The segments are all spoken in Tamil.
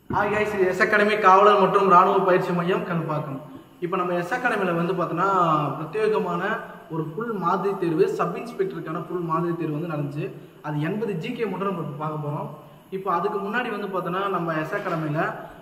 ஹாய் கைஸ் இது எஸ் அகாடமி காவலர் மற்றும் ராணுவ பயிற்சி மையம் கல்பாக்கம் இப்போ நம்ம எஸ் அகாடமியில் வந்து பார்த்தோன்னா பிரத்யேகமான ஒரு ஃபுல் மாதிரி தேர்வு சப் இன்ஸ்பெக்டருக்கான ஃபுல் மாதிரி தேர்வு வந்து நடந்துச்சு அது எண்பது ஜிகே மட்டும் நம்ம இப்போ பார்க்க போகிறோம் இப்போ அதுக்கு முன்னாடி வந்து பார்த்தோன்னா நம்ம எஸ் அகாடமியில்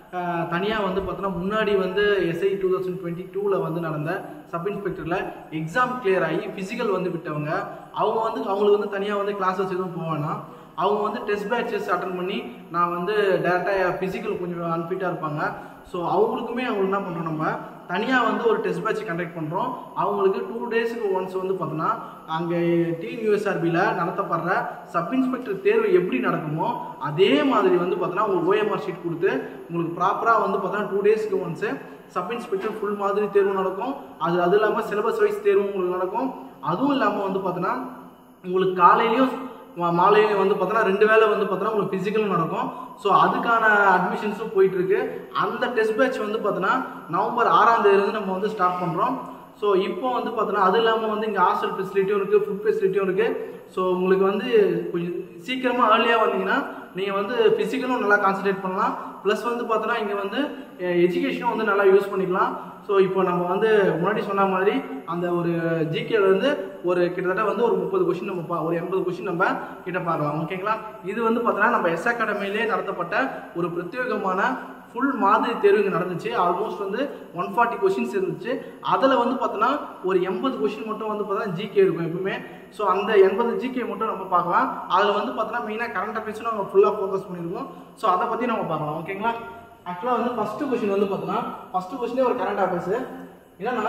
தனியாக வந்து பார்த்தோன்னா முன்னாடி வந்து எஸ்ஐ டூ தௌசண்ட் டுவெண்ட்டி டூவில் வந்து நடந்த சப் இன்ஸ்பெக்டரில் எக்ஸாம் கிளியர் ஆகி ஃபிசிக்கல் வந்து விட்டவங்க அவங்க வந்து அவங்களுக்கு வந்து தனியாக வந்து கிளாஸஸ் எதுவும் போவானா அவங்க வந்து டெஸ்ட் பேட்சஸ் அட்டன் பண்ணி நான் வந்து டேரெக்டாக ஃபிசிக்கல் கொஞ்சம் அன்ஃபிட்டாக இருப்பாங்க ஸோ அவங்களுக்குமே அவங்களுக்கு என்ன பண்ணுறோம் நம்ம தனியாக வந்து ஒரு டெஸ்ட் பேட்ச் கண்டக்ட் பண்ணுறோம் அவங்களுக்கு டூ டேஸுக்கு ஒன்ஸ் வந்து பார்த்தோன்னா அங்கே டீம் யூஎஸ்ஆர்பியில் நடத்தப்படுற சப் இன்ஸ்பெக்டர் தேர்வு எப்படி நடக்குமோ அதே மாதிரி வந்து பார்த்தோன்னா ஒரு ஓஎம்ஆர் ஷீட் கொடுத்து உங்களுக்கு ப்ராப்பராக வந்து பார்த்தோன்னா டூ டேஸ்க்கு ஒன்ஸு சப் இன்ஸ்பெக்டர் ஃபுல் மாதிரி தேர்வு நடக்கும் அது அது இல்லாமல் சிலபஸ் வைஸ் தேர்வும் உங்களுக்கு நடக்கும் அதுவும் இல்லாமல் வந்து பார்த்தோன்னா உங்களுக்கு காலையிலையும் மா- மாலையிலையும் வந்து பார்த்தோன்னா ரெண்டு வேளை வந்து பார்த்தோன்னா உங்களுக்கு ஃபிசிக்கலும் நடக்கும் ஸோ அதுக்கான அட்மிஷன்ஸும் போயிட்டு இருக்கு அந்த டெஸ்ட் பேட்ச் வந்து பார்த்தோன்னா நவம்பர் ஆறாம் தேதியிலேருந்து நம்ம வந்து ஸ்டார்ட் பண்ணுறோம் ஸோ இப்போ வந்து பார்த்தோன்னா அது இல்லாமல் வந்து இங்கே ஹாஸ்டல் ஃபெசிலிட்டியும் இருக்குது ஃபுட் ஃபெசிலிட்டியும் இருக்குது ஸோ உங்களுக்கு வந்து கொஞ்சம் சீக்கிரமாக ஏர்லியாக வந்தீங்கன்னா நீங்கள் வந்து ஃபிசிக்கலும் நல்லா கான்சன்ட்ரேட் பண்ணலாம் ப்ளஸ் வந்து பார்த்தோன்னா இங்கே வந்து எஜுகேஷனும் வந்து நல்லா யூஸ் பண்ணிக்கலாம் ஸோ இப்போ நம்ம வந்து முன்னாடி சொன்ன மாதிரி அந்த ஒரு ஜிகேல இருந்து ஒரு கிட்டத்தட்ட வந்து ஒரு முப்பது கொஷின் நம்ம பா ஒரு எண்பது கொஷின் நம்ம கிட்ட பார்க்கலாம் ஓகேங்களா இது வந்து பார்த்தோன்னா நம்ம எஸ் அகாடமிலே நடத்தப்பட்ட ஒரு பிரத்யேகமான ஃபுல் மாதிரி தேர்வு இங்கே நடந்துச்சு ஆல்மோஸ்ட் வந்து ஒன் ஃபார்ட்டி கொஷின்ஸ் இருந்துச்சு அதில் வந்து பார்த்தோன்னா ஒரு எண்பது கொஷின் மட்டும் வந்து பார்த்தோன்னா ஜிகே இருக்கும் எப்பவுமே ஸோ அந்த எண்பது ஜிகே மட்டும் நம்ம பார்க்கலாம் அதில் வந்து பார்த்தோன்னா மெயினாக கரண்ட் அஃபேர்ஸும் நம்ம ஃபுல்லாக ஃபோக்கஸ் பண்ணியிருக்கோம் ஸோ அதை பற்றி நம்ம பார்க்கலாம் ஓகேங்களா ஆக்சுவலாக வந்து ஃபஸ்ட்டு கொஷின் வந்து பார்த்தோன்னா ஃபஸ்ட்டு கொஷினே ஒரு கரண்ட் அஃபேர்ஸு என்னன்னா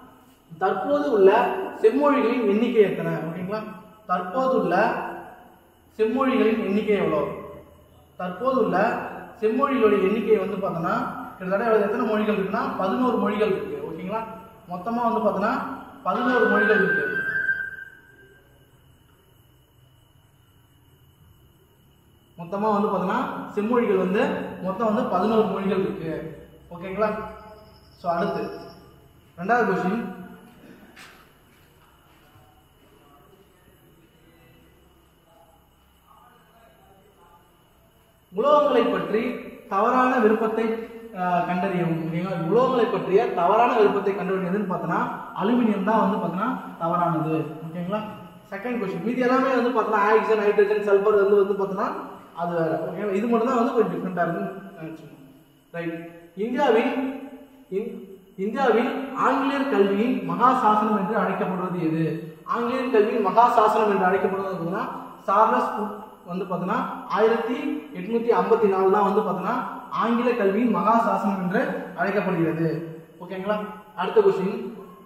தற்போது உள்ள செம்மொழிகளின் எண்ணிக்கை எத்தனை ஓகேங்களா தற்போது உள்ள செம்மொழிகளின் எண்ணிக்கை எவ்வளோ தற்போது உள்ள செம்மொழிகளுடைய எண்ணிக்கை வந்து பார்த்தோன்னா கிட்டத்தட்ட எவ்வளவு- எத்தனை மொழிகள் இருக்குன்னா பதினோரு மொழிகள் இருக்கு ஓகேங்களா மொத்தமாக வந்து பார்த்தோன்னா பதினோரு மொழிகள் இருக்கு மொத்தமாக வந்து பார்த்தோன்னா செம்மொழிகள் வந்து மொத்தம் வந்து பதினோரு மொழிகள் இருக்கு ஓகேங்களா ஸோ அடுத்து ரெண்டாவது கொஸ்டின் உலோகங்களை பற்றி தவறான விருப்பத்தை ஆஹ், கண்டறியவும் ஓகேங்களா உலோகங்களை பற்றிய தவறான விருப்பத்தை கண்டறியதுன்னு பார்த்தோன்னா அலுமினியம் தான் வந்து பார்த்தோன்னா தவறானது ஓகேங்களா செகண்ட் கொஸ்டின் மீதி எல்லாமே வந்து பார்த்தோன்னா ஆக்சிஜன் ஹைட்ரஜன் சல்ஃபர் வந்து வந்து பார்த்தோன்னா அது வேற ஓகேங்களா இது மட்டும் தான் வந்து கொஞ்சம் டிஃப்ரெண்டாக இருக்குன்னு ரைட் இந்தியாவின் இந்- இந்தியாவில் ஆங்கிலேயர் கல்வியின் மகா சாசனம் என்று அழைக்கப்படுவது எது ஆங்கிலேயர் கல்வியின் மகா சாசனம் என்று அழைக்கப்படுவது பார்த்தீங்கன்னா சார்லஸ் குக் வந்து பார்த்தீங்கன்னா ஆயிரத்தி எட்நூத்தி ஐம்பத்தி நாலு தான் வந்து பார்த்தீங்கன்னா ஆங்கில கல்வியின் மகா சாசனம் என்று அழைக்கப்படுகிறது ஓகேங்களா அடுத்த கொஸ்டின்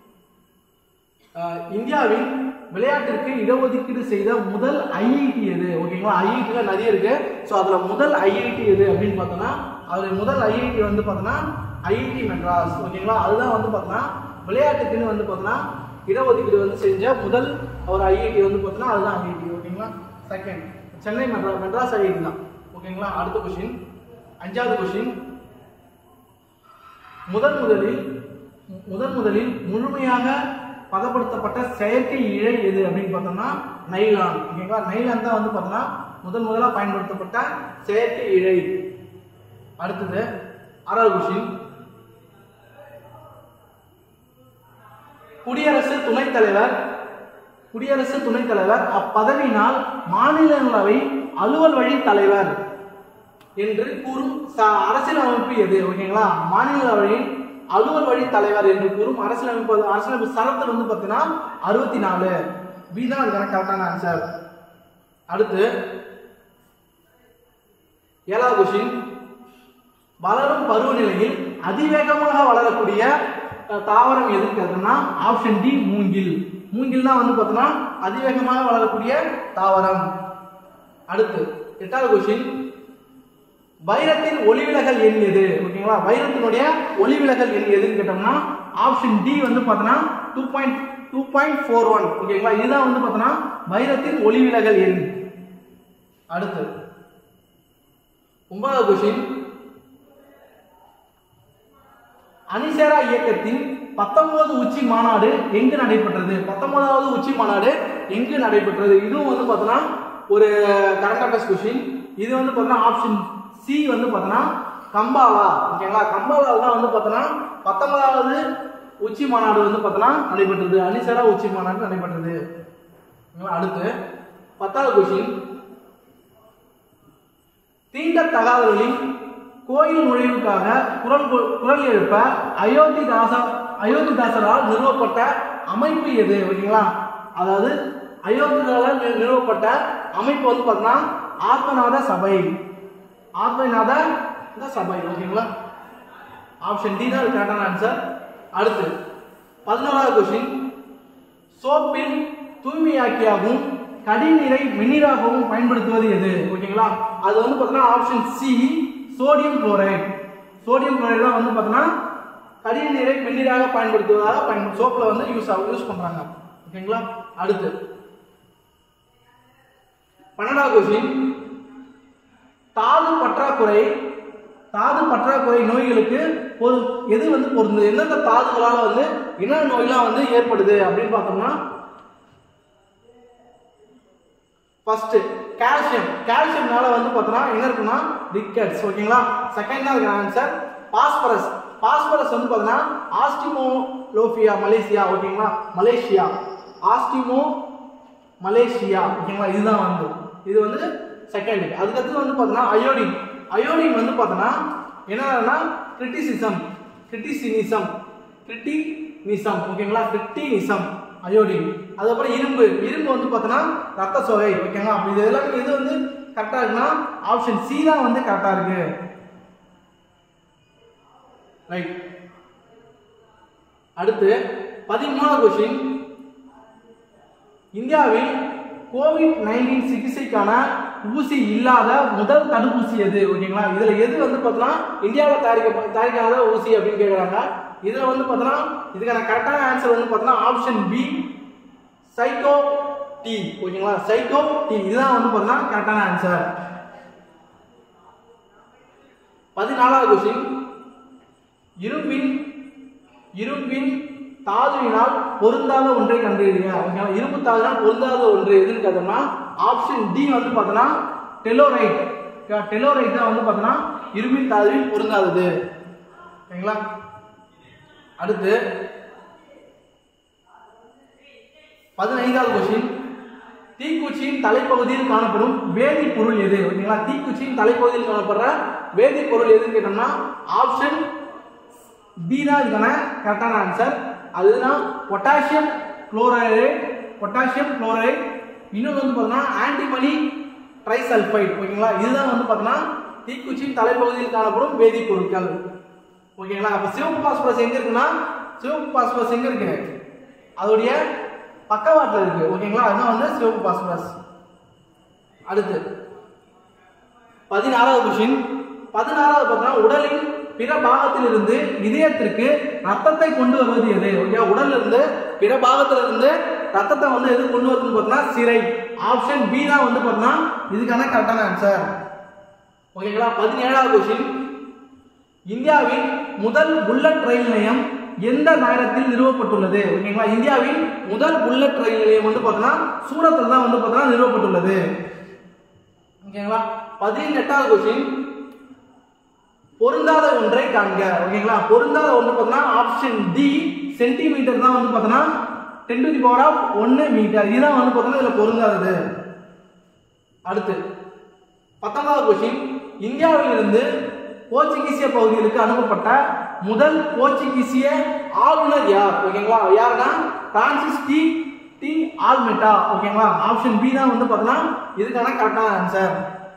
இந்தியாவின் விளையாட்டிற்கு இடஒதுக்கீடு செய்த முதல் ஐஐடி எது ஓகேங்களா ஐஐடியில் நிறைய இருக்கு ஸோ அதில் முதல் ஐஐடி எது அப்படின்னு பார்த்தோன்னா அதில் முதல் ஐஐடி வந்து பார்த்தோன்னா ஐஐடி மெட்ராஸ் ஓகேங்களா அதுதான் வந்து பார்த்தோன்னா விளையாட்டுக்குன்னு வந்து பார்த்தோன்னா இடஒதுக்கீடு வந்து செஞ்ச முதல் ஒரு ஐஐடி வந்து பார்த்தோன்னா அதுதான் ஐஐடி ஓகேங்களா செகண்ட் சென்னை மெட்ரா மெட்ராஸ் ஐஐடி தான் ஓகேங்களா அடுத்த கொஷின் அஞ்சாவது கொஷின் முதன் முதலில் முதன் முதலில் முழுமையாக பதப்படுத்தப்பட்ட செயற்கை இழை எது அப்படின்னு பார்த்தோம்னா நைலான் ஓகேங்களா நைலான் தான் வந்து பார்த்தோம்னா முதன் முதலாக பயன்படுத்தப்பட்ட செயற்கை இழை அடுத்தது ஆறாவது கொஷின் குடியரசு துணைத் தலைவர் குடியரசு துணைத் தலைவர் அப்பதவியினால் மாநிலங்களவை அலுவல் வழி தலைவர் என்று கூறும் ச- அரசியலமைப்பு எது ஓகேங்களா மாநிலங்களவையின் அலுவல் வழி தலைவர் என்று கூறும் அரசியலமைப்பு அரசியலமைப்பு சரத்தில் வந்து பார்த்தீங்கன்னா அறுபத்தி நாலு பி தான் அதுக்கான கரெக்டான ஆன்சர் அடுத்து ஏழாவது கொஸ்டின் வளரும் பருவநிலையில் அதிவேகமாக வளரக்கூடிய அஹ், தாவரம் எதுன்னு கேட்டோம்னா ஆப்ஷன் டி மூங்கில் மூங்கில் தான் வந்து பார்த்தோம்னா அதிவேகமாக வளரக்கூடிய தாவரம் அடுத்து எட்டாவது கொஸ்டின் வைரத்தின் ஒளிவிலகல் எண் எது ஓகேங்களா வைரத்தினுடைய ஒளிவிலகல் எண் எதுன்னு கேட்டோம்னா ஆப்ஷன் டி வந்து பார்த்தோன்னா two point two point four one ஓகேங்களா இதுதான் வந்து பார்த்தோன்னா வைரத்தின் ஒளிவிலகல் எண் அடுத்து ஒன்பதாவது கொஸ்டின் அணிசேரா இயக்கத்தின் பத்தொன்பது உச்சி மாநாடு எங்கு நடைபெற்றது பத்தொன்பதாவது உச்சி மாநாடு எங்கு நடைபெற்றது இதுவும் வந்து பார்த்தோன்னா ஒரு கரண்ட் அஃபேர்ஸ் கொஸ்டின் இது வந்து பார்த்தோன்னா ஆப்ஷன் சி வந்து பார்த்தோன்னா கம்பாலா ஓகேங்களா கம்பாலா தான் வந்து பார்த்தோன்னா பத்தொன்பதாவது உச்சி மாநாடு வந்து பார்த்தோன்னா நடைபெற்றது அனிசரா உச்சி மாநாடு நடைபெற்றது ஓகேங்களா? அடுத்து பத்தாவது கொஸ்டின் தீண்டத்தகாதவர்களின் கோயில் நுழைவுக்காக குரல் கொ- குரல் எழுப்ப அயோத்திதாச அயோத்திதாசரால் நிறுவப்பட்ட அமைப்பு எது ஓகேங்களா அதாவது அயோத்திதாசரால் நி- நிறுவப்பட்ட அமைப்பு வந்து பார்த்தீங்கன்னா ஆத்மநாத சபை ஆத்மநாத இந்த சபை ஓகேங்களா ஆப்ஷன் டி தான் கரெக்டான ஆன்சர் அடுத்து பதினோராவது கொஸ்டின் சோப்பில் தூய்மையாக்கியாகவும் கடிநீரை வெந்நீராகவும் பயன்படுத்துவது எது ஓகேங்களா அது வந்து பார்த்தீங்கன்னா option C sodium chloride sodium chloride தான் வந்து பார்த்தீங்கன்னா கடிநீரை வெந்நீராக பயன்படுத்துவதாக பயன் சோப்பில் வந்து யூஸ் யூஸ் பண்றாங்க ஓகேங்களா அடுத்து பன்னெண்டாவது கொஸ்டின் தாது பற்றாக்குறை தாது பற்றாக்குறை நோய்களுக்கு பொது எது வந்து பொருந்தது எந்தெந்த தாதுகளால வந்து என்னென்ன நோயெல்லாம் வந்து ஏற்படுது அப்படின்னு பார்த்தோம்னா ஃபர்ஸ்ட் கால்சியம் கால்சியம்னால வந்து பார்த்தோம்னா என்ன இருக்குன்னா ரிக்கெட்ஸ் ஓகேங்களா செகண்ட் தான் இருக்கு ஆன்சர் பாஸ்பரஸ் பாஸ்பரஸ் வந்து பார்த்தோம்னா ஆஸ்டிமோலோபியா மலேசியா ஓகேங்களா மலேசியா ஆஸ்டிமோ மலேசியா ஓகேங்களா இதுதான் வந்து இது வந்து செகண்ட் அதுக்கடுத்து வந்து பார்த்தோம்னா அயோடின் அயோடின் வந்து பார்த்தோம்னா என்னன்னா கிரிட்டிசிசம் கிரிட்டிசினிசம் கிரிட்டினிசம் ஓகேங்களா கிரிட்டினிசம் அயோடின் அதுக்கப்புறம் இரும்பு இரும்பு வந்து பார்த்தோம்னா ரத்த சோகை ஓகேங்களா அப்படி இது எல்லாம் எது வந்து கரெக்டாக இருக்குன்னா ஆப்ஷன் சி தான் வந்து கரெக்டாக இருக்கு ரைட் அடுத்து பதிமூணாவது கொஸ்டின் இந்தியாவில் கோவிட் நைன்டீன் சிகிச்சைக்கான ஊசி இல்லாத முதல் தடுப்பூசி எது ஓகேங்களா இதுல எது வந்து பார்த்தோம்னா இந்தியாவில் தயாரிக்க தயாரிக்காத ஊசி அப்படின்னு கேட்குறாங்க இதுல வந்து பார்த்தோம்னா இதுக்கான கரெக்டான ஆன்சர் வந்து பார்த்தோம்னா ஆப்ஷன் பி சைக்கோ டி ஓகேங்களா சைக்கோ டி இதுதான் வந்து பார்த்தோம்னா கரெக்டான ஆன்சர் பதினாலாவது கொஸ்டின் இரும்பின் இரும்பின் தாதுவினால் பொருந்தாத ஒன்றை கண்டறியுங்க ஓகேங்களா இரும்பு தாதுவினால் பொருந்தாத ஒன்று எதுன்னு கேட்டோம்னா ஆப்ஷன் டி வந்து பார்த்தோம்னா டெலோரைட் டெலோரைட் தான் வந்து பார்த்தோம்னா இரும்பின் தாதுவில் பொருந்தாதது ஓகேங்களா அடுத்து பதினைந்தாவது கொஸ்டின் தீக்குச்சியின் தலைப்பகுதியில் காணப்படும் வேதிப்பொருள் எது ஓகேங்களா தீக்குச்சியின் தலைப்பகுதியில் காணப்படுற வேதிப்பொருள் எதுன்னு கேட்டோம்னா ஆப்ஷன் பி தான் இதுக்கான கரெக்டான ஆன்சர் அதுதான் பொட்டாசியம் குளோரைடு பொட்டாசியம் குளோரைடு இன்னொன்று வந்து பார்த்தோம்னா ஆன்டிமனி ட்ரைசல்ஃபைட் ஓகேங்களா இதுதான் வந்து பார்த்தோம்னா தீக்குச்சியின் தலைப்பகுதியில் காணப்படும் வேதிப்பொருட்கள் ஓகேங்களா அப்போ சிவப்பு பாஸ்பரஸ் எங்க இருக்குன்னா சிவப்பு பாஸ்பரஸ் எங்க இருக்கு அதோடைய பக்கவாட்டில் இருக்கு ஓகேங்களா அதுதான் வந்து சிவப்பு பாஸ்பரஸ் அடுத்து பதினாறாவது கொஷின் பதினாறாவது பார்த்தீங்கன்னா உடலின் பிற பாகத்திலிருந்து இதயத்திற்கு ரத்தத்தை கொண்டு வருவது எது ஓகே உடல்ல இருந்து பிற பாகத்துல இருந்து ரத்தத்தை வந்து எது கொண்டு வருதுன்னு பார்த்தீங்கன்னா சிரை ஆப்ஷன் பி தான் வந்து பார்த்தீங்கன்னா இதுக்கான கரெக்டான ஆன்சர் ஓகேங்களா பதினேழாவது கொஸ்டின் இந்தியாவின் முதல் புல்லட் ரயில் நிலையம் எந்த நகரத்தில் நிறுவப்பட்டுள்ளது ஓகேங்களா இந்தியாவின் முதல் புல்லட் ரயில் நிலையம் வந்து பார்த்தீங்கன்னா சூரத்தில் தான் வந்து பார்த்தீங்கன்னா நிறுவப்பட்டுள்ளது ஓகேங்களா பதினெட்டாவது கொஸ்டின் பொருந்தாத ஒன்றை காண்க ஓகேங்களா பொருந்தாத ஒன்று பார்த்தீங்கன்னா ஆப்ஷன் டி சென்டிமீட்டர் தான் வந்து பார்த்தீங்கன்னா ten to the power of ஒன்று மீட்டர் இதுதான் வந்து பார்த்தீங்கன்னா இதில் பொருந்தாதது அடுத்து பத்தொன்பதாவது கொஸ்டின் இந்தியாவிலிருந்து போர்ச்சுகீசிய பகுதிகளுக்கு அனுப்பப்பட்ட முதல் போர்ச்சுகீசிய ஆளுநர் யார் ஓகேங்களா யாருன்னா பிரான்சிஸ் டி டி ஆல்மெட்டா ஓகேங்களா ஆப்ஷன் பி தான் வந்து பார்த்தீங்கன்னா இதுக்கான கரெக்டான ஆன்சர்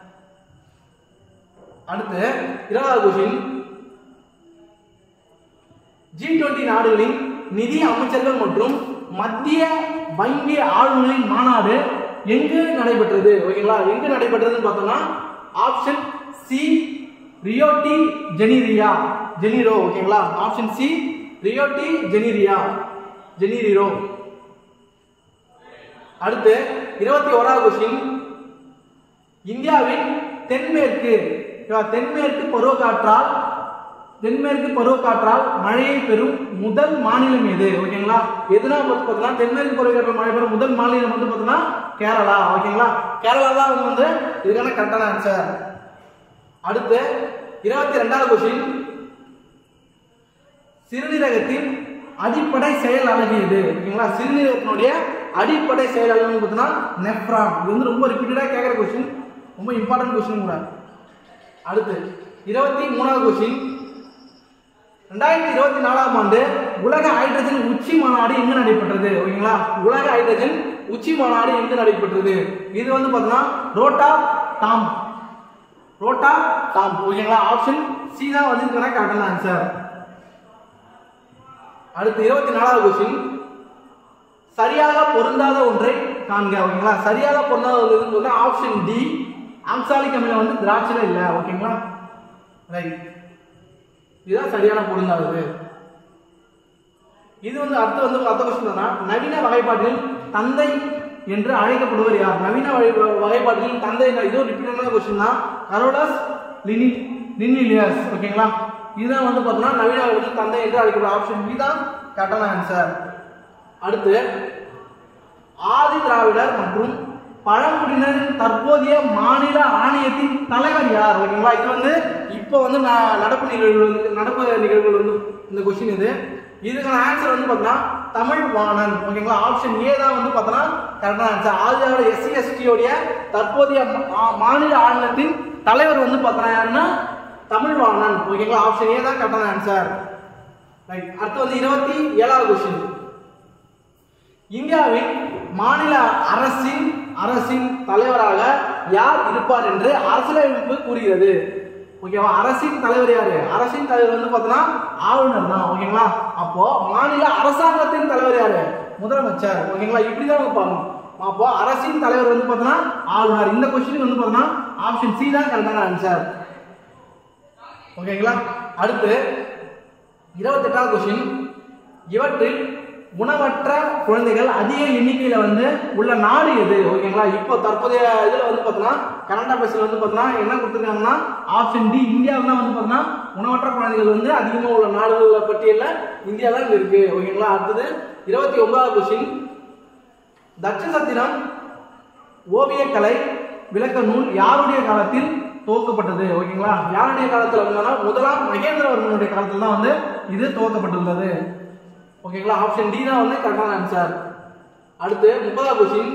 அடுத்து இருபதாவது கொஸ்டின் ஜி டுவெண்டி நாடுகளின் நிதி அமைச்சர்கள் மற்றும் மத்திய வங்கி ஆளுநரின் மாநாடு எங்கு நடைபெற்றது ஓகேங்களா எங்கு நடைபெற்றதுன்னு பார்த்தோம்னா option C Rio de Janeiro Janeiro ஓகேங்களா option C Rio de Janeiro Janeiro அடுத்து இருபத்தி ஓராவது கொஸ்டின் இந்தியாவின் தென்மேற்கு ஓகேவா? தென்மேற்கு பருவக்காற்றால் தென்மேற்கு பருவக்காற்றால் மழையை பெறும் முதல் மாநிலம் எது ஓகேங்களா எதுனா வந்து பார்த்தீங்கன்னா தென்மேற்கு பருவக்காற்றால் மழை பெறும் முதல் மாநிலம் வந்து பார்த்தீங்கன்னா கேரளா ஓகேங்களா கேரளா தான் வந்து இதுக்கான கரெக்டான ஆன்சர் அடுத்து இருபத்தி ரெண்டாவது கொஸ்டின் சிறுநீரகத்தின் அடிப்படை செயல் அலகு இது ஓகேங்களா சிறுநீரகத்தினுடைய அடிப்படை செயல் அலகுன்னு பார்த்தீங்கன்னா நெப்ரான் இது வந்து ரொம்ப ரிப்பீட்டடாக கேட்குற கொஸ்டின் ரொம்ப இம்பார்ட்டன்ட் கொஸ்டின் கூட அடுத்து இருபத்தி மூணாவது கொஸ்டின் ரெண்டாயிரத்தி இருபத்தி நாலாம் ஆண்டு உலக ஹைட்ரஜன் உச்சி மாநாடு எங்கு நடைபெற்றது ஓகேங்களா உலக ஹைட்ரஜன் உச்சி மாநாடு எங்கு நடைபெற்றது இது வந்து பார்த்தீங்கன்னா ரோட்டா டாம் ரோட்டா டாம் ஓகேங்களா ஆப்ஷன் சி தான் வந்து இதுக்கான கரெக்டான ஆன்சர் அடுத்து இருபத்தி நாலாவது கொஸ்டின் சரியாக பொருந்தாத ஒன்றை காண்க ஓகேங்களா சரியாக பொருந்தாத ஒரு இதுன்னு சொன்னா ஆப்ஷன் டி ஆக்சாலிக் அமிலம் வந்து திராட்சையில இல்ல ஓகேங்களா ரைட் இதுதான் சரியான பொருந்தாதது இது வந்து அடுத்து வந்து அடுத்த கொஸ்டின் தான் நவீன வகைப்பாட்டில் தந்தை என்று அழைக்கப்படுவர் யார் நவீன வகை- வகைப்பாட்டில் தந்தை என்ன- இது ஒரு ரிப்பீட்டான கொஸ்டின் தான் கரோடஸ் லினி லினிலியஸ் ஓகேங்களா இதுதான் வந்து பார்த்தோம்னா நவீன வகைப்பாட்டில் தந்தை என்று அழைக்கப்படுற ஆப்ஷன் பி தான் கரெக்டான ஆன்சர் அடுத்து ஆதி திராவிடர் மற்றும் பழங்குடியினரின் தற்போதைய மாநில ஆணையத்தின் தலைவர் யார் ஓகேங்களா இது வந்து இப்போ வந்து நான் நடப்பு நிகழ்வுகள் வந்து நடப்பு நிகழ்வுகள் வந்து இந்த கொஸ்டின் இது இதுக்கான ஆன்சர் வந்து பார்த்தீங்கன்னா தமிழ் வாணன் ஓகேங்களா ஆப்ஷன் ஏ தான் வந்து பார்த்தோன்னா கரெக்டான ஆன்சர் ஆதி திராவிட எஸ்சி எஸ்டியோடைய தற்போதைய மா- மாநில ஆணையத்தின் தலைவர் வந்து பார்த்தோன்னா யாருன்னா தமிழ் வாணன் ஓகேங்களா ஆப்ஷன் ஏ தான் கரெக்டான ஆன்சர் ரைட் அடுத்து வந்து இருபத்தி ஏழாவது கொஸ்டின் இந்தியாவின் மாநில அரசின் அரசின் தலைவராக யார் இருப்பார் என்று அரசியலமைப்பு கூறுகிறது ஓகேவா அரசின் தலைவர் யாரு அரசின் தலைவர் வந்து பார்த்தோன்னா ஆளுநர் தான் ஓகேங்களா அப்போ மாநில அரசாங்கத்தின் தலைவர் யாரு முதலமைச்சர் ஓகேங்களா இப்படி தான் வைப்பாங்க அப்போ அரசின் தலைவர் வந்து பார்த்தோன்னா ஆளுநர் இந்த கொஸ்டின் வந்து பார்த்தோன்னா ஆப்ஷன் சி தான் கரெக்டான ஆன்சர் ஓகேங்களா அடுத்து இருபத்தெட்டாவது கொஸ்டின் இவற்றில் உணவற்ற குழந்தைகள் அதிக எண்ணிக்கையில வந்து உள்ள நாடு எது ஓகேங்களா இப்போ தற்போதைய இதுல வந்து பார்த்தோம்னா கனடா பேஸ்ல வந்து பார்த்தோம்னா என்ன கொடுத்துருக்காங்கன்னா ஆப்ஷன் டி இந்தியாவில் தான் வந்து பார்த்தோம்னா உணவற்ற குழந்தைகள் வந்து அதிகமாக உள்ள நாடுகள் பட்டியலில் இந்தியா தான் இங்க இருக்கு ஓகேங்களா அடுத்தது இருபத்தி ஒன்பதாவது கொஸ்டின் தட்சசத்திரம் ஓவியக்கலை விளக்க நூல் யாருடைய காலத்தில் துவக்கப்பட்டது ஓகேங்களா யாருடைய காலத்துல வந்தோம்னா முதலாம் மகேந்திரவர்மனுடைய காலத்துல தான் வந்து இது துவக்கப்பட்டுள்ளது ஓகேங்களா ஆப்ஷன் டி தான் வந்து கரெக்டான ஆன்சர் அடுத்து முப்பதாம் கொஸ்டின்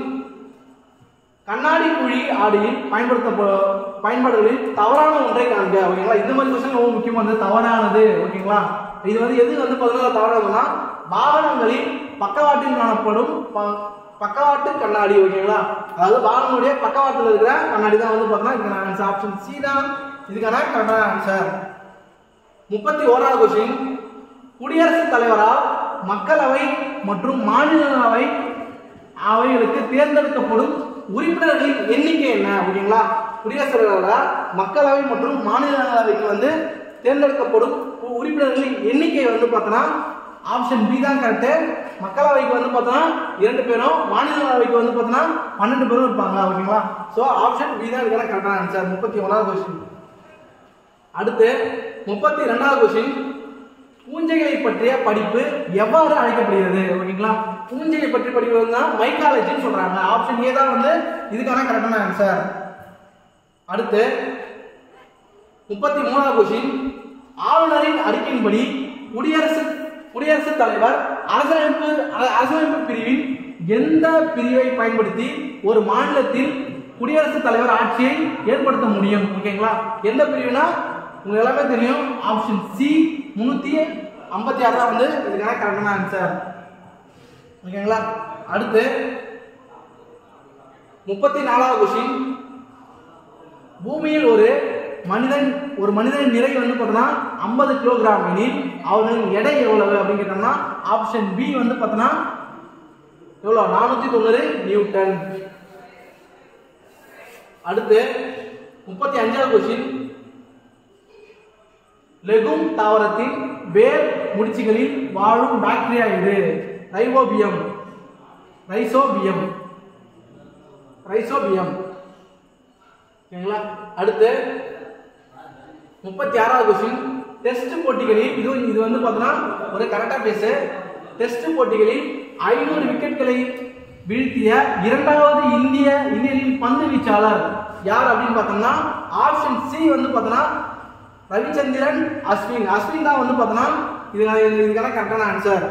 கண்ணாடி குழி ஆடியில் பயன்படுத்த பயன்பாடுகளில் தவறான ஒன்றை காண்க ஓகேங்களா இந்த மாதிரி கொஸ்டின் ரொம்ப முக்கியமானது தவறானது ஓகேங்களா இது வந்து எது வந்து பதினாறு தவறானதுன்னா வாகனங்களில் பக்கவாட்டில் காணப்படும் ப- பக்கவாட்டு கண்ணாடி ஓகேங்களா அதாவது வாகனங்களுடைய பக்கவாட்டில் இருக்கிற கண்ணாடி தான் வந்து பார்த்தோம்னா இதுக்கான ஆன்சர் ஆப்ஷன் சி தான் இதுக்கான கரெக்டான ஆன்சர் முப்பத்தி ஓராவது கொஸ்டின் குடியரசுத் தலைவரால் மக்களவை மற்றும் மாநிலங்களவை அவைகளுக்கு தேர்ந்தெடுக்கப்படும் உறுப்பினர்களின் எண்ணிக்கை என்ன ஓகேங்களா குடியரசுத் தலைவரால் மக்களவை மற்றும் மாநிலங்களவைக்கு வந்து தேர்ந்தெடுக்கப்படும் உ- உறுப்பினர்களின் எண்ணிக்கை வந்து பார்த்தோன்னா ஆப்ஷன் பி தான் கரெக்டு மக்களவைக்கு வந்து பார்த்தோன்னா இரண்டு பேரும் மாநிலங்களவைக்கு வந்து பார்த்தோன்னா பன்னெண்டு பேரும் இருப்பாங்க ஓகேங்களா ஸோ ஆப்ஷன் பி தான் இதுக்கான கரெக்டான ஆன்சர் முப்பத்தி ஒன்றாவது கொஸ்டின் அடுத்து முப்பத்தி ரெண்டாவது கொஸ்டின் பூஞ்சைகளை பற்றிய படிப்பு எவ்வாறு அழைக்கப்படுகிறது ஓகேங்களா பூஞ்சைகளை பற்றி படிக்கிறது தான் மைக்காலஜின்னு சொல்றாங்க ஆப்ஷன் ஏ தான் வந்து இதுக்கான கரெக்டான ஆன்சர் அடுத்து முப்பத்தி மூணாவது கொஸ்டின் ஆளுநரின் அறிக்கையின்படி குடியரசு குடியரசுத் தலைவர் அரசமைப்பு அர- அரசமைப்பு பிரிவின் எந்த பிரிவை பயன்படுத்தி ஒரு மாநிலத்தில் குடியரசுத் தலைவர் ஆட்சியை ஏற்படுத்த முடியும் ஓகேங்களா எந்த பிரிவுனா உங்களுக்கு எல்லாமே தெரியும் ஆப்ஷன் சி முன்னூத்தி ஐம்பத்தி ஆறு தான் வந்து இதுக்கான கரெக்டான ஆன்சர் ஓகேங்களா அடுத்து முப்பத்தி நாலாவது கொஸ்டின் பூமியில் ஒரு மனிதன் ஒரு மனிதனின் நிறை வந்து பார்த்தோன்னா ஐம்பது கிலோகிராம் எனில் அவர்களின் எடை எவ்வளவு அப்படின்னு கேட்டோம்னா ஆப்ஷன் பி வந்து பார்த்தோன்னா எவ்வளோ நானூற்றி தொண்ணூறு நியூட்டன் அடுத்து முப்பத்தி அஞ்சாவது கொஸ்டின் லெகும் தாவரத்தின் வேர் முடிச்சுகளில் வாழும் பாக்டீரியா எது ரைவோபியம் ரைசோபியம் ரைசோபியம் ஓகேங்களா அடுத்து முப்பத்தி ஆறாவது கொஸ்டின் டெஸ்ட் போட்டிகளில் இது இது வந்து பார்த்தோன்னா ஒரு கரெக்டாக பேசு டெஸ்ட் போட்டிகளில் ஐநூறு விக்கெட்களை வீழ்த்திய இரண்டாவது இந்திய இந்தியனின் பந்து வீச்சாளர் யார் அப்படின்னு பார்த்தோம்னா ஆப்ஷன் சி வந்து பார்த்தோன்னா ரவிச்சந்திரன் அஸ்வின் அஸ்வின் தான் வந்து பார்த்தோன்னா இது இதுக்கான கரெக்டான ஆன்சர்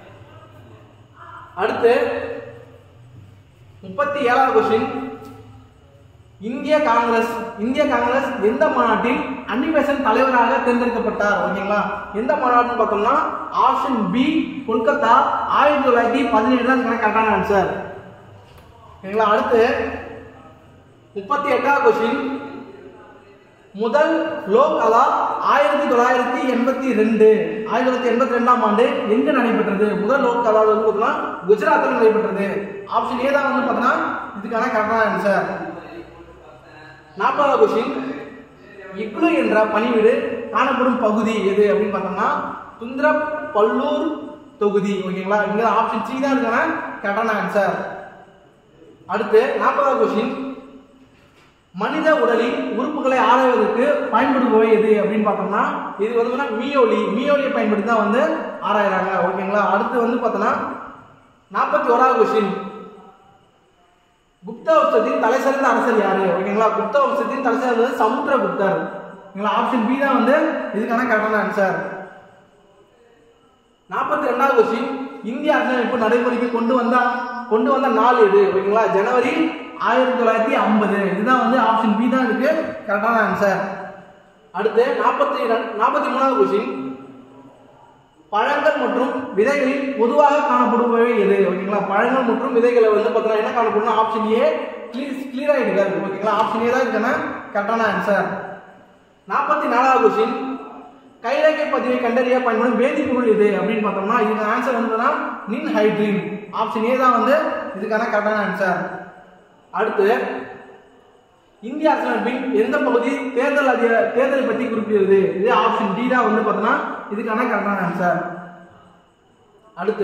அடுத்து முப்பத்தி ஏழாவது கொஸ்டின் இந்திய காங்கிரஸ் இந்திய காங்கிரஸ் எந்த மாநாட்டில் அன்னிபெசன்ட் தலைவராக தேர்ந்தெடுக்கப்பட்டார் ஓகேங்களா எந்த மாநாடுன்னு பார்த்தோம்னா ஆப்ஷன் பி கொல்கத்தா ஆயிரத்தி தொள்ளாயிரத்தி பதினேழு தான் கரெக்டான ஆன்சர் ஓகேங்களா அடுத்து முப்பத்தி எட்டாவது கொஸ்டின் முதல் லோக் அலா ஆயிரத்தி தொள்ளாயிரத்தி எண்பத்தி ரெண்டு ஆயிரத்தி தொள்ளாயிரத்தி எண்பத்தி ரெண்டாம் ஆண்டு எங்க நடைபெற்றது முதல் லோக் அலா வந்து பார்த்தீங்கன்னா குஜராத்தில் நடைபெற்றது ஆப்ஷன் ஏ தான் வந்து பார்த்தீங்கன்னா இதுக்கான கரெக்டான ஆன்சர் நாற்பதாவது கொஸ்டின் இக்லு என்ற பணிவீடு காணப்படும் பகுதி எது அப்படின்னு பார்த்தோம்னா துந்திர பல்லூர் தொகுதி ஓகேங்களா இங்க ஆப்ஷன் சி தான் இருக்கான கரெக்டான ஆன்சர் அடுத்து நாற்பதாவது கொஸ்டின் மனித உடலின் உறுப்புகளை ஆராய்வதற்கு பயன்படுபவை எது அப்படின்னு பார்த்தோம்னா இது வந்து பார்த்தீங்கன்னா மீயோலி மீயோலியை பயன்படுத்தி தான் வந்து ஆராயிறாங்க ஓகேங்களா அடுத்து வந்து பார்த்தோன்னா நாற்பத்தி ஓராவது கொஸ்டின் குப்த வம்சத்தின் தலை சிறந்த அரசர் யாரு ஓகேங்களா குப்த வம்சத்தின் தலை சிறந்தது சமுத்திரகுப்தர் ஓகேங்களா ஆப்ஷன் பி தான் வந்து இதுக்கான கரெக்டான ஆன்சர் நாற்பத்தி ரெண்டாவது கொஸ்டின் இந்திய அரசியலமைப்பு நடைமுறைக்கு கொண்டு வந்த கொண்டு வந்த நாள் எது ஓகேங்களா ஜனவரி ஆயிரத்தி தொள்ளாயிரத்தி ஐம்பது இதுதான் வந்து ஆப்ஷன் பி தான் இருக்கு கரெக்டான ஆன்சர் அடுத்து நாற்பத்தி நாற்பத்தி மூணாவது கொஸ்டின் பழங்கள் மற்றும் விதைகளில் பொதுவாக காணப்படுபவை எது ஓகேங்களா பழங்கள் மற்றும் விதைகளை வந்து பார்த்தீங்கன்னா என்ன காணப்படும் ஆப்ஷன் ஏ கிளீராய்டுகள் ஓகேங்களா ஆப்ஷன் ஏ தான் இருக்கான கரெக்டான ஆன்சர் நாற்பத்தி நாலாவது கொஸ்டின் கைரேகை பதிவை கண்டறிய பயன்படும் வேதிப்பொருள் எது அப்படின்னு பார்த்தோம்னா இதுக்கு ஆன்சர் வந்து நின் ஹைட்ரின் ஆப்ஷன் ஏ தான் வந்து இதுக்கான கரெக்டான ஆன்சர் அடுத்து இந்திய அரசியலமைப்பின் எந்த பகுதி தேர்தல் அதிக தேர்தலை பற்றி குறிப்பிடுகிறது இது ஆப்ஷன் டி தான் வந்து பார்த்தோம்னா இதுக்கான கரெக்டான ஆன்சர் அடுத்து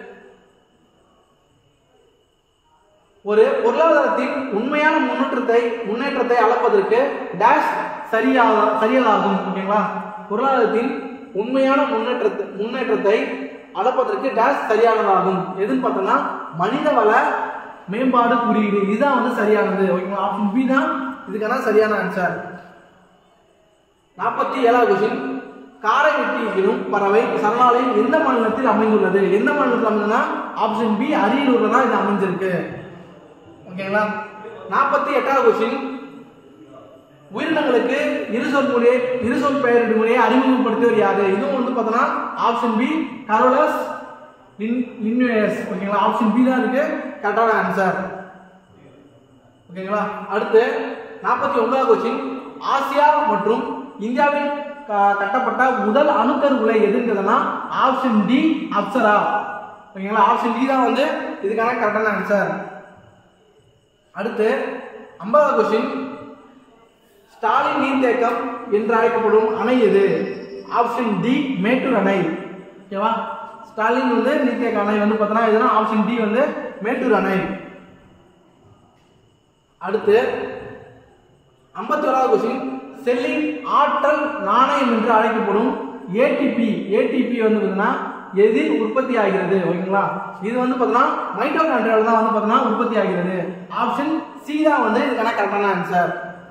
ஒரு பொருளாதாரத்தின் உண்மையான முன்னேற்றத்தை முன்னேற்றத்தை அளப்பதற்கு டேஷ் சரியாக சரியதாகும் ஓகேங்களா பொருளாதாரத்தின் உண்மையான முன்னேற்றத்தை முன்னேற்றத்தை அளப்பதற்கு டேஷ் சரியானதாகும் எதுன்னு பார்த்தோம்னா மனிதவள மேம்பாடு குறியீடு இதுதான் வந்து சரியானது ஓகேங்களா ஆப்ஷன் பி தான் இதுக்கான சரியான ஆன்சர் நாற்பத்தி ஏழாவது கொஸ்டின் காரைவெட்டி எனும் பறவை சரணாலயம் எந்த மாநிலத்தில் அமைந்துள்ளது எந்த மாநிலத்தில் அமைந்ததுன்னா ஆப்ஷன் பி அரியலூர்ல தான் இது அமைஞ்சிருக்கு ஓகேங்களா நாற்பத்தி எட்டாவது கொஸ்டின் உயிரினங்களுக்கு இருசொல் முறையை இருசொல் பெயரிடு முறையை அறிமுகப்படுத்தியவர் யாரு இதுவும் வந்து பார்த்தோன்னா ஆப்ஷன் பி கரோலஸ் லின்வேயர்ஸ் ஓகேங்களா ஆப்ஷன் பி தான் இருக்கு கரெக்டான ஆன்சர் ஓகேங்களா அடுத்து நாற்பத்தி ஒன்பதாவது கொஸ்டின் ஆசியா மற்றும் இந்தியாவில் க- கட்டப்பட்ட முதல் அணுக்கரு உலை எதுங்கிறதுனா ஆப்ஷன் டி அப்சரா ஓகேங்களா ஆப்ஷன் டி தான் வந்து இதுக்கான கரெக்டான ஆன்சர் அடுத்து ஐம்பதாவது கொஸ்டின் ஸ்டாலின் நீர்த்தேக்கம் என்று அழைக்கப்படும் அணை எது ஆப்ஷன் டி மேட்டூர் அணை ஓகேவா ஸ்டாலின் வந்து நீர்த்தேக்க அணை வந்து பார்த்தோன்னா எதுனா ஆப்ஷன் டி வந்து மேட்டூர் அணை அடுத்து ஐம்பத்தி ஓராவது கொஸ்டின் செல்லின் ஆற்றல் நாணயம் என்று அழைக்கப்படும் ஏடிபி ஏடிபி வந்து பார்த்தீங்கன்னா எதில் உற்பத்தி ஆகிறது ஓகேங்களா இது வந்து பார்த்தீங்கன்னா மைட்டோகாண்ட்ரியால தான் வந்து பார்த்தீங்கன்னா உற்பத்தி ஆகிறது ஆப்ஷன் சி தான் வந்து இதுக்கான கரெக்டான ஆன்சர்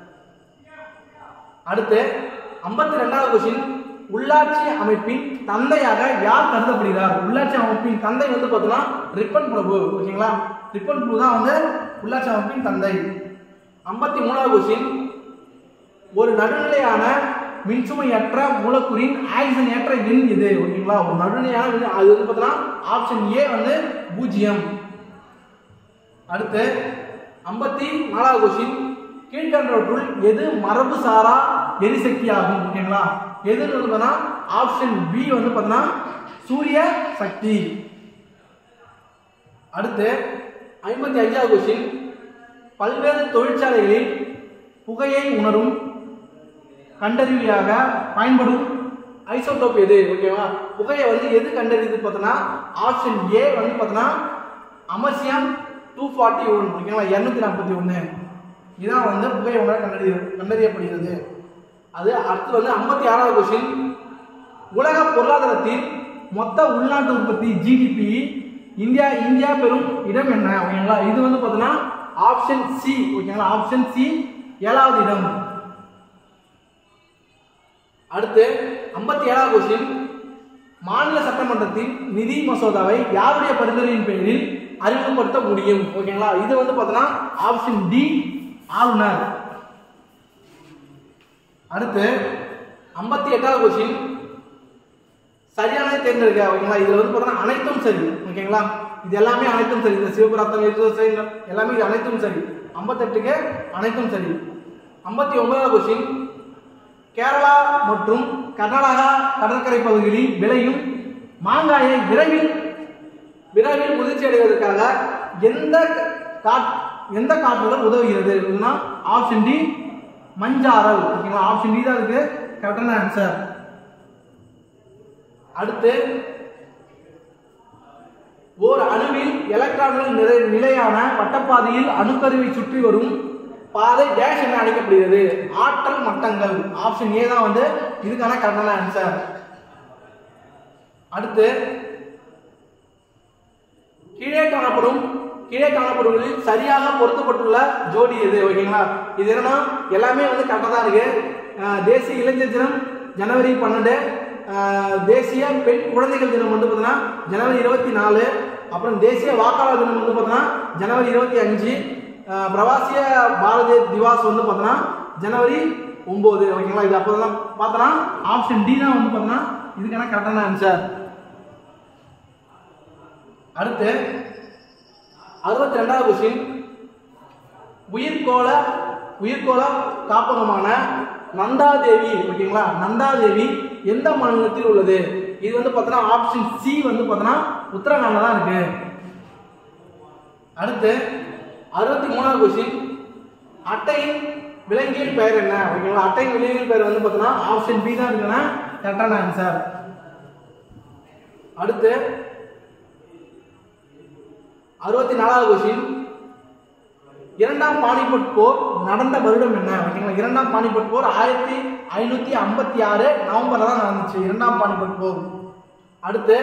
அடுத்து ஐம்பத்தி ரெண்டாவது கொஸ்டின் உள்ளாட்சி அமைப்பின் தந்தையாக யார் கருதப்படுகிறார் உள்ளாட்சி அமைப்பின் தந்தை வந்து பார்த்தோம்னா ரிப்பன் பிரபு ஓகேங்களா ரிப்பன் பிரபு தான் வந்து உள்ளாட்சி அமைப்பின் தந்தை ஐம்பத்தி மூணாவது கொஸ்டின் ஒரு நடுநிலையான மின்சுமையற்ற மூலக்கூறின் ஆக்சிஜன் ஏற்ற எண் இது ஓகேங்களா ஒரு நடுநிலையான எண் அது வந்து பார்த்தோம்னா ஆப்ஷன் ஏ வந்து பூஜ்ஜியம் அடுத்து ஐம்பத்தி நாலாவது கொஸ்டின் கீழ்கண்டவற்றுள் எது மரபு சாரா எரிசக்தி ஆகும் ஓகேங்களா எதுன்னு வந்து பார்த்தோம்னா ஆப்ஷன் பி வந்து பார்த்தோம்னா சூரிய சக்தி அடுத்து ஐம்பத்தி அஞ்சாவது கொஸ்டின் பல்வேறு தொழிற்சாலைகளில் புகையை உணரும் கண்டறிவியாக பயன்படும் ஐசோடோப் எது ஓகேவா புகையை வந்து எது கண்டறியுது பார்த்தோன்னா ஆப்ஷன் ஏ வந்து பார்த்தோன்னா அமர்சியம் டூ ஃபார்ட்டி ஒன் ஓகேங்களா இரநூத்தி நாற்பத்தி ஒன்று இதான் வந்து புகையை உணர கண்டறிய கண்டறியப்படுகிறது அது அடுத்து வந்து ஐம்பத்தி ஆறாவது கொஸ்டின் உலக பொருளாதாரத்தில் மொத்த உள்நாட்டு உற்பத்தி ஜிடிபி இந்தியா இந்தியா பெறும் இடம் என்ன ஓகேங்களா இது வந்து பார்த்தீங்கன்னா ஆப்ஷன் சி ஓகேங்களா ஆப்ஷன் சி ஏழாவது இடம் அடுத்து ஐம்பத்தி ஏழாவது கொஸ்டின் மாநில சட்டமன்றத்தின் நிதி மசோதாவை யாருடைய பரிந்துரையின் பெயரில் அறிமுகப்படுத்த முடியும் ஓகேங்களா இது வந்து பார்த்தோன்னா ஆப்ஷன் டி ஆளுநர் அடுத்து ஐம்பத்தி எட்டாவது கொஸ்டின் சரியான தேர்ந்தெடுக்க ஓகேங்களா இதுல வந்து பார்த்தோன்னா அனைத்தும் சரி ஓகேங்களா இது எல்லாமே அனைத்தும் சரி இந்த சிவபுராத்தம் இது சரி எல்லாமே இது அனைத்தும் சரி ஐம்பத்தெட்டுக்கு அனைத்தும் சரி ஐம்பத்தி ஒன்பதாவது கொஸ்டின் கேரளா மற்றும் கர்நாடகா கடற்கரை பகுதிகளில் விளையும் மாங்காயை விரைவில் விரைவில் முதிர்ச்சி அடைவதற்காக எந்த காட் எந்த காற்றுடன் உதவுகிறது இதுனா ஆப்ஷன் டி மஞ்சாரல் ஓகேங்களா ஆப்ஷன் டி தான் இருக்கு கரெக்டான ஆன்சர் அடுத்து ஓர் அணுவில் எலக்ட்ரான்கள் நிறை நிலையான வட்டப்பாதையில் அணுக்கருவை சுற்றி வரும் பாதை டேஷ் என அழைக்கப்படுகிறது ஆற்றல் மட்டங்கள் ஆப்ஷன் ஏ தான் வந்து இதுக்கான கரெக்டான ஆன்சர் அடுத்து கீழே காணப்படும் கீழே காணப்படுவதில் சரியாக பொருத்தப்பட்டுள்ள ஜோடி எது ஓகேங்களா இது என்னன்னா எல்லாமே வந்து கரெக்டாக தான் இருக்கு அஹ் தேசிய இளைஞர் தினம் ஜனவரி பன்னெண்டு அஹ் தேசிய பெண் குழந்தைகள் தினம் வந்து பார்த்தீங்கன்னா ஜனவரி இருபத்தி நாலு அப்புறம் தேசிய வாக்காளர் தினம் வந்து பார்த்தீங்கன்னா ஜனவரி இருபத்தி அஞ்சு அஹ் பிரவாசிய பாரதிய திவாஸ் வந்து பார்த்தீங்கன்னா ஜனவரி ஒம்பது ஓகேங்களா இது அப்போ தான் பார்த்தோன்னா ஆப்ஷன் டி தான் வந்து பார்த்தீங்கன்னா இதுக்கான கரெக்டான ஆன்சர் அடுத்து அறுபத்தி ரெண்டாவது கொஸ்டின் உயிர்கோள உயிர்கோள காப்பகமான நந்தாதேவி ஓகேங்களா நந்தாதேவி எந்த மாநிலத்தில் உள்ளது இது வந்து பார்த்தோன்னா ஆப்ஷன் சி வந்து பார்த்தோன்னா உத்தரகாண்ட தான் இருக்கு அடுத்து அறுபத்தி மூணாவது கொஸ்டின் அட்டையின் விலங்கியல் பெயர் என்ன ஓகேங்களா அட்டையின் விலங்கியல் பெயர் வந்து பார்த்தோன்னா ஆப்ஷன் பி தான் இருக்குன்னா கரெக்டான ஆன்சர் அடுத்து அறுபத்தி நாலாவது கொஸ்டின் இரண்டாம் பானிபட் போர் நடந்த வருடம் என்ன ஓகேங்களா இரண்டாம் பானிபட் போர் ஆயிரத்தி ஐநூத்தி ஐம்பத்தி ஆறு நவம்பர்ல தான் நடந்துச்சு இரண்டாம் பானிபட் போர் அடுத்து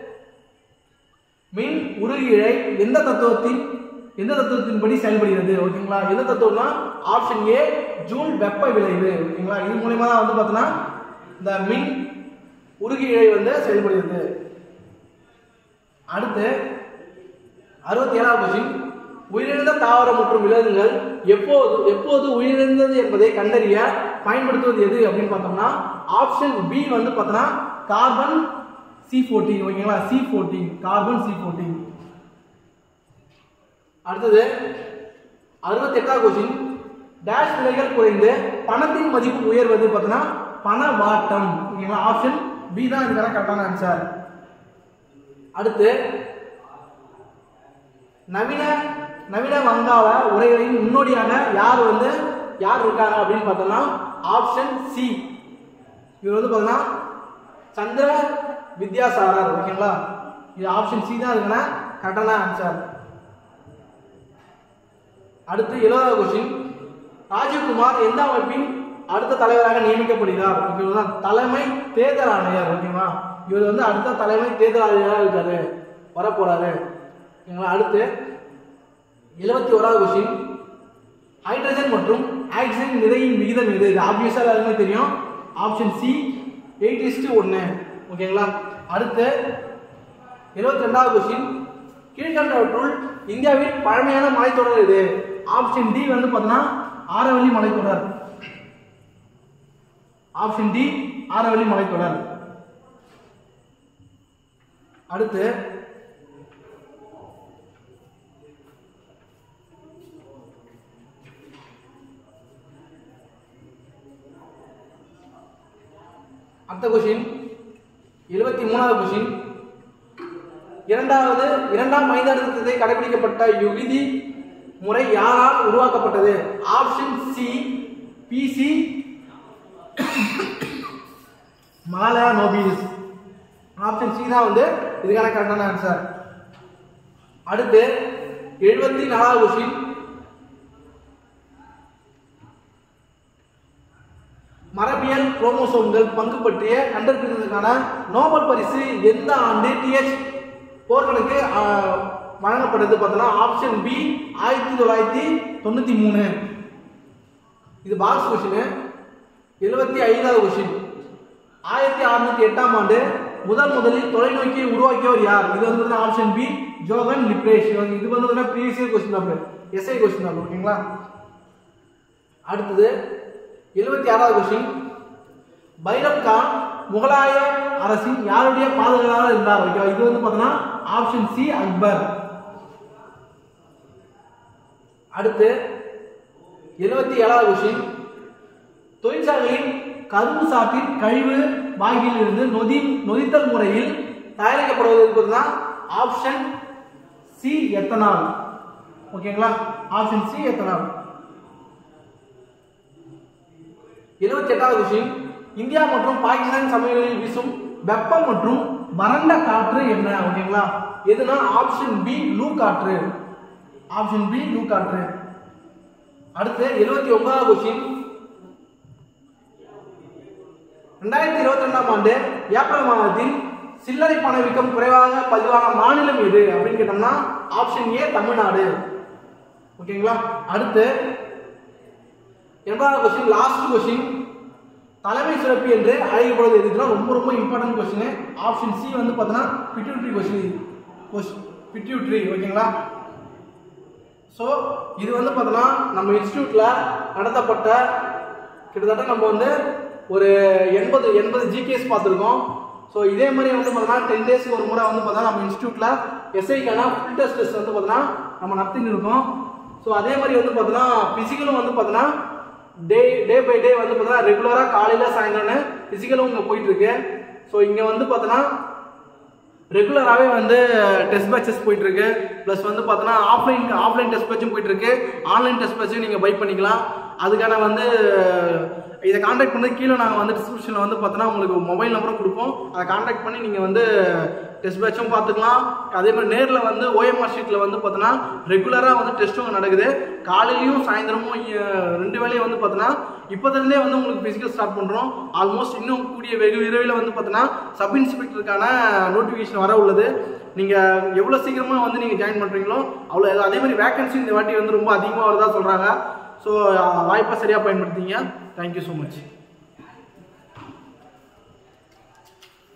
மின் உருகிழை எந்த தத்துவத்தின் எந்த தத்துவத்தின்படி செயல்படுகிறது ஓகேங்களா எந்த தத்துவம்னா ஆப்ஷன் ஏ ஜூல் வெப்ப விளைவு ஓகேங்களா இது மூலியமா தான் வந்து பார்த்தோன்னா இந்த மின் உருகிழை வந்து செயல்படுகிறது அடுத்து அறுபத்தி ஏழாவது கொஸ்டின் உயிரிழந்த தாவரம் மற்றும் விலங்குகள் எப்போது எப்போது உயிரிழந்தது என்பதை கண்டறிய பயன்படுத்துவது எது அப்படின்னு பார்த்தோம்னா ஆப்ஷன் பி வந்து பார்த்தோன்னா கார்பன் சி ஃபோர்டீன் ஓகேங்களா C fourteen carbon C fourteen அடுத்தது அறுபத்தி எட்டாவது கொஸ்டின் டேஷ் விலைகள் குறைந்து பணத்தின் மதிப்பு உயர்வது பார்த்தோன்னா பண வாட்டம் ஓகேங்களா ஆப்ஷன் பி தான் இதுக்கான கரெக்டான ஆன்சர் அடுத்து நவீன நவீன வங்காள உரைகளின் முன்னோடியாக யார் வந்து யார் இருக்காங்க அப்படின்னு பார்த்தோம்னா ஆப்ஷன் சி இவர் வந்து பார்த்தோம்னா சந்திர வித்யாசாரர் ஓகேங்களா இது ஆப்ஷன் சி தான் இருக்குன்னா கரெக்டான ஆன்சர் அடுத்து எழுபதாவது கொஸ்டின் ராஜீவ்குமார் எந்த அமைப்பின் அடுத்த தலைவராக நியமிக்கப்படுகிறார் இவர் தான் தலைமை தேர்தல் ஆணையர் ஓகேவா இவர் வந்து அடுத்த தலைமை தேர்தல் ஆணையராக இருக்காரு வரப்போறாரு ஓகேங்களா அடுத்து எழுபத்தி ஓராவது கொஸ்டின் ஹைட்ரஜன் மற்றும் ஆக்சிஜன் நிறையின் விகிதம் எது இது ஆப்வியஸாக எல்லாருமே தெரியும் ஆப்ஷன் சி எயிட் இஸ்டு ஒன்று ஓகேங்களா அடுத்து எழுபத்தி ரெண்டாவது கொஸ்டின் கீழ்கண்டவற்றுள் இந்தியாவின் பழமையான மலைத்தொடர் எது ஆப்ஷன் டி வந்து பார்த்தோன்னா ஆரவல்லி மலைத்தொடர் ஆப்ஷன் டி ஆரவல்லி மலைத்தொடர் அடுத்து அடுத்த கொஸ்டின் எழுபத்தி மூணாவது கொஸ்டின் இரண்டாவது இரண்டாம் மைதானத்தை கடைபிடிக்கப்பட்ட யுகிதி முறை யாரால் உருவாக்கப்பட்டது ஆப்ஷன் சி பிசி மாலா நோபில்ஸ் ஆப்ஷன் சி தான் வந்து இதுக்கான கரெக்டான ஆன்சர் அடுத்து எழுபத்தி நாலாவது கொஸ்டின் மரபியல் குரோமோசோம்கள் பங்கு பற்றிய கண்டுபிடித்ததுக்கான நோபல் பரிசு எந்த ஆண்டு டிஎச் போர்களுக்கு ஆஹ், வழங்கப்படுது பார்த்தோன்னா ஆப்ஷன் பி ஆயிரத்தி தொள்ளாயிரத்தி தொண்ணூற்றி மூணு இது பாக்ஸ் கொஸ்டின் எழுபத்தி ஐந்தாவது கொஸ்டின் ஆயிரத்தி அறுநூத்தி எட்டாம் ஆண்டு முதல் முதலில் தொலைநோக்கியை உருவாக்கியவர் யார் இது வந்து ஆப்ஷன் பி ஜோகன் லிப்ரேஷ் இது வந்து previous year question paper SI question paper ஓகேங்களா அடுத்தது எழுபத்தி ஆறாவது கொஸ்டின் பைரம் கான் முகலாய அரசின் யாருடைய பாதுகாவலர் இருந்தார் ஓகேவா இது வந்து பார்த்தோன்னா ஆப்ஷன் சி அக்பர் அடுத்து எழுபத்தி ஏழாவது கொஸ்டின் தொழிற்சாலையின் கரும்பு சாற்றின் கழிவு வாகியில் இருந்து நொதி நொதித்தல் முறையில் தயாரிக்கப்படுவது என்பதுனா ஆப்ஷன் சி எத்தனால் ஓகேங்களா ஆப்ஷன் சி எத்தனால் எழுபத்தி எட்டாவது கொஸ்டின் இந்தியா மற்றும் பாகிஸ்தான் சமவெளியில் வீசும் வெப்பம் மற்றும் வறண்ட காற்று என்ன ஓகேங்களா எதுனா ஆப்ஷன் பி லூ காற்று ஆப்ஷன் பி லூ காற்று அடுத்து எழுபத்தி ஒன்பதாவது கொஸ்டின் ரெண்டாயிரத்தி இருபத்தி ரெண்டாம் ஆண்டு ஏப்ரல் மாதத்தில் சில்லறை பணவீக்கம் குறைவாக பதிவான மாநிலம் எது அப்படின்னு கேட்டோம்னா ஆப்ஷன் ஏ தமிழ்நாடு ஓகேங்களா அடுத்து எண்பதாவது கொஸ்டின் லாஸ்ட் கொஸ்டின் தலைமை சிறப்பு என்று அழைக்கப்படுவது எதுனா ரொம்ப ரொம்ப இம்பார்ட்டன்ட் கொஸ்டின் ஆப்ஷன் சி வந்து பார்த்தோன்னா பிட்யூட்ரி கொஸ்டின் பிட்யூட்ரி ஓகேங்களா ஸோ இது வந்து பார்த்தோன்னா நம்ம இன்ஸ்டியூட்டில் நடத்தப்பட்ட கிட்டத்தட்ட நம்ம வந்து ஒரு எண்பது எண்பது ஜிகேஸ் பார்த்துருக்கோம் ஸோ இதே மாதிரி வந்து பார்த்தோன்னா டென் டேஸ்க்கு ஒரு முறை வந்து பார்த்தா நம்ம இன்ஸ்டியூட்டில் எஸ்ஐக்கான ஃபுல் டெஸ்ட் டெஸ்ட் வந்து பார்த்தோன்னா நம்ம நடத்தின்னு இருக்கோம் ஸோ அதே மாதிரி வந்து பார்த்தோன்னா ஃபிசிக்கலும் வந்து பார்த்தோன்னா டே டே பை டே வந்து பார்த்தோன்னா ரெகுலராக காலையில் சாயந்தரம் ஃபிசிக்கலும் இங்கே போயிட்டு இருக்கு ஸோ இங்கே வந்து பார்த்தோன்னா ரெகுலராகவே வந்து டெஸ்ட் பேட்சஸ் போயிட்டு இருக்கு ப்ளஸ் வந்து பார்த்தோன்னா ஆஃப்லைன் ஆஃப்லைன் டெஸ்ட் பேட்சும் போயிட்டு இருக்கு ஆன்லைன் டெஸ்ட் பேட்சும் நீங்கள் பை பண்ணிக்கலாம் அதுக்கான வந்து இதை காண்டாக்ட் பண்ணி கீழே நாங்கள் வந்து டிஸ்கிரிப்ஷனில் வந்து பார்த்தோன்னா உங்களுக்கு மொபைல் நம்பரும் கொடுப்போம் அதை காண்டாக்ட் பண்ணி நீங்கள் வந்து டெஸ்ட் பேட்சும் பார்த்துக்கலாம் அதே மாதிரி நேரில் வந்து ஓஎம்ஆர் ஷீட்டில் வந்து பார்த்தோன்னா ரெகுலராக வந்து டெஸ்ட்டும் நடக்குது காலையிலையும் சாயந்தரமும் அஹ், ரெண்டு வேலையும் வந்து பார்த்தோன்னா இப்போதுலேருந்தே வந்து உங்களுக்கு ஃபிசிக்கல் ஸ்டார்ட் பண்ணுறோம் ஆல்மோஸ்ட் இன்னும் கூடிய வெகு விரைவில் வந்து பார்த்தோன்னா சப் இன்ஸ்பெக்டருக்கான நோட்டிஃபிகேஷன் வர உள்ளது நீங்கள் எவ்வளோ சீக்கிரமாக வந்து நீங்கள் ஜாயின் பண்ணுறீங்களோ அவ்வளோ அதே மாதிரி வேகன்சி இந்த வாட்டி வந்து ரொம்ப அதிகமாக வருதா சொல்கிறாங்க ஸோ வாய்ப்பை சரியாக பயன்படுத்திங்க தேங்க்யூ ஸோ மச்